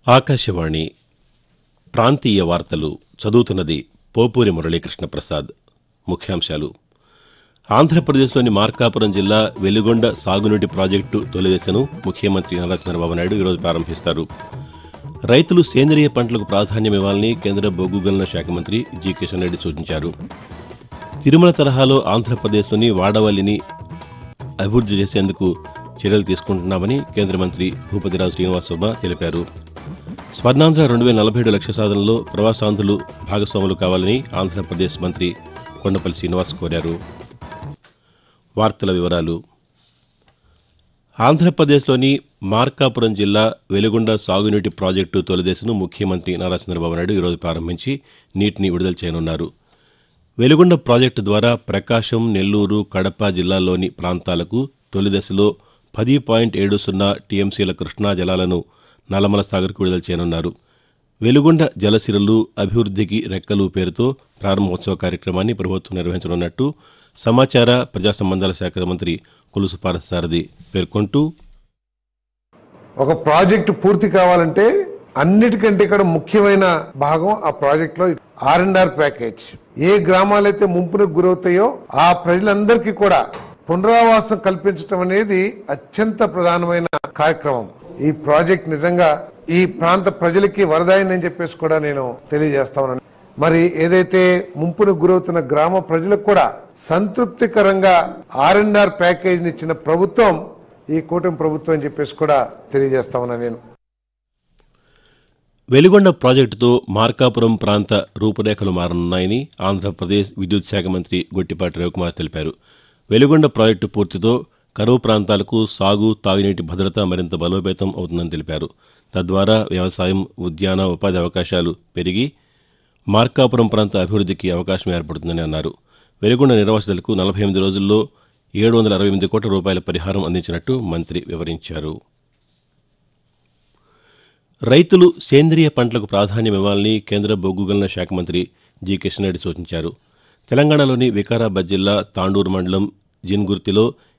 ఆకాశవాణి ప్రాంతీయ వార్తలు చదువుతున్నది పోపూరి మురళీకృష్ణ ప్రసాద్ ముఖ్యాంశాలు ఆంధ్రప్రదేశ్లోని మార్కాపురం జిల్లా వెలుగొండ సాగునీటి ప్రాజెక్టు తొలిదశను ముఖ్యమంత్రి నారా చంద్రబాబు నాయుడు ఈరోజు ప్రారంభిస్తారు రైతులు సేంద్రియ పంటలకు ప్రాధాన్యమివ్వాలని కేంద్ర బొగ్గు గనుల శాఖ మంత్రి జి కిషన్ రెడ్డి సూచించారు తిరుమల తరహాలో ఆంధ్రప్రదేశ్లోని వాడవల్లిని అభివృద్ధి చేసేందుకు చర్యలు తీసుకుంటున్నామని కేంద్ర మంత్రి భూపతిరాజు శ్రీనివాస్ వర్మ తెలిపారు స్వర్ణాంధ్ర రెండు వేల నలభై ఏడు లక్ష్య సాధనలో ప్రవాసాంధ్రులు భాగస్వాములు కావాలని ఆంధ్రప్రదేశ్ మంత్రి కొండపల్లి శ్రీనివాస్ కోరారు వార్తల వివరాలు ఆంధ్రప్రదేశ్లోని మార్కాపురం జిల్లా వెలుగొండ సాగునీటి ప్రాజెక్టు తొలిదశను ముఖ్యమంత్రి నారా చంద్రబాబు నాయుడు ఈరోజు ప్రారంభించి నీటిని విడుదల చేయనున్నారు వెలుగొండ ప్రాజెక్టు ద్వారా ప్రకాశం నెల్లూరు కడప జిల్లాల్లోని ప్రాంతాలకు తొలిదశలో పది పాయింట్ ఏడు సున్నా టీఎంసీల కృష్ణా జలాలను నల్లమల సాగర్కు విడుదల చేయనున్నారు వెలుగొండ జలసిరలు అభివృద్ధికి రెక్కలు పేరుతో ప్రారంభోత్సవ కార్యక్రమాన్ని ప్రభుత్వం నిర్వహించనున్నట్టు సమాచార ప్రజా సంబంధాల శాఖ మంత్రి కొలుసు పార్థసారథి పేర్కొంటూ ఒక ప్రాజెక్ట్ పూర్తి కావాలంటే అన్నిటికంటే ఇక్కడ ముఖ్యమైన భాగం ఆ ప్రాజెక్ట్ లో ఆర్ అండ్ ఆర్ ప్యాకేజ్ ఏ గ్రామాలైతే ముంపునకు గురవుతాయో ఆ ప్రజలందరికీ కూడా పునరావాసం కల్పించడం అనేది అత్యంత ప్రధానమైన కార్యక్రమం ఈ ప్రాజెక్ట్ నిజంగా ఈ ప్రాంత ప్రజలకి వరదాయిందని చెప్పేసి కూడా నేను తెలియజేస్తా ఉన్నాను మరి ఏదైతే ముంపునకు గురవుతున్న గ్రామ ప్రజలకు కూడా సంతృప్తికరంగా ఆర్ అండ్ ఆర్ ప్యాకేజ్ ఇచ్చిన ప్రభుత్వం ఈ కూటమి ప్రభుత్వం అని చెప్పేసి కూడా తెలియజేస్తా ఉన్నా నేను వెలుగొండ ప్రాజెక్టుతో మార్కాపురం ప్రాంత రూపురేఖలు మారనున్నాయని ఆంధ్రప్రదేశ్ విద్యుత్ శాఖ మంత్రి గొట్టిపాటి రవికుమార్ తెలిపారు వెలుగొండ ప్రాజెక్టు పూర్తితో కరువు ప్రాంతాలకు సాగు తాగునీటి భద్రత మరింత బలోపేతం అవుతుందని తెలిపారు తద్వారా వ్యవసాయం ఉద్యాన ఉపాధి అవకాశాలు పెరిగి మార్కాపురం ప్రాంత అభివృద్ధికి అవకాశం ఏర్పడుతుందని అన్నారు వెలుగొండ నిర్వాసితులకు నలభై ఎనిమిది రోజుల్లో ఏడు వందల అరవై ఎనిమిది కోట్ల రూపాయల పరిహారం అందించినట్టు మంత్రి వివరించారు రైతులు సేంద్రియ పంటలకు ప్రాధాన్యమివ్వాలని కేంద్ర బొగ్గు గనుల శాఖ మంత్రి జి కిషన్ రెడ్డి సూచించారు తెలంగాణలోని వికారాబాద్ జిల్లా తాండూరు మండలం జిన్గుర్తిలో